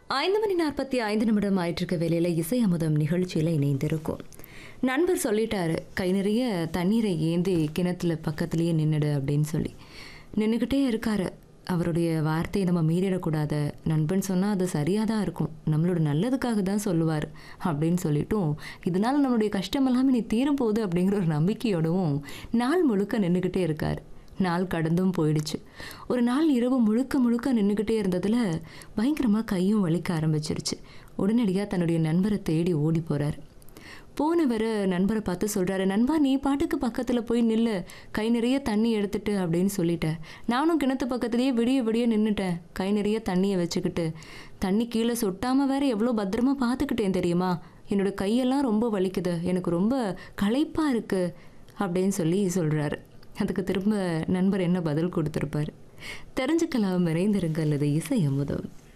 ஐந்து மணி நாற்பத்தி ஐந்து நிமிடம் ஆயிட்டிருக்க வேலையில் இசை அமுதம் நிகழ்ச்சியில் இணைந்திருக்கும் நண்பர் சொல்லிட்டாரு கை நிறைய தண்ணீரை ஏந்தி கிணத்துல பக்கத்துலேயே நின்னுடு அப்படின்னு சொல்லி நின்றுக்கிட்டே இருக்காரு அவருடைய வார்த்தையை நம்ம மீறிடக்கூடாது நண்பன் சொன்னால் அது சரியாக தான் இருக்கும் நம்மளோட நல்லதுக்காக தான் சொல்லுவார் அப்படின்னு சொல்லிட்டும் இதனால் நம்மளுடைய கஷ்டமெல்லாம் இனி தீரும் போகுது அப்படிங்கிற ஒரு நம்பிக்கையோடவும் நாள் முழுக்க நின்றுக்கிட்டே இருக்கார் நாள் கடந்தும் போயிடுச்சு ஒரு நாள் இரவு முழுக்க முழுக்க நின்றுக்கிட்டே இருந்ததில் பயங்கரமாக கையும் வலிக்க ஆரம்பிச்சிருச்சு உடனடியாக தன்னுடைய நண்பரை தேடி ஓடி போகிறார் போனவர் நண்பரை பார்த்து சொல்கிறாரு நண்பா நீ பாட்டுக்கு பக்கத்தில் போய் நில்லு கை நிறைய தண்ணி எடுத்துட்டு அப்படின்னு சொல்லிட்டேன் நானும் கிணத்து பக்கத்துலேயே விடிய விடிய நின்றுட்டேன் கை நிறைய தண்ணியை வச்சுக்கிட்டு தண்ணி கீழே சொட்டாமல் வேற எவ்வளோ பத்திரமா பார்த்துக்கிட்டேன் தெரியுமா என்னோட கையெல்லாம் ரொம்ப வலிக்குது எனக்கு ரொம்ப களைப்பாக இருக்குது அப்படின்னு சொல்லி சொல்கிறாரு அதுக்கு திரும்ப நண்பர் என்ன பதில் கொடுத்துருப்பார் தெரிஞ்சுக்கலாம் விரைந்திருங்கள் அது இசை அமுதம்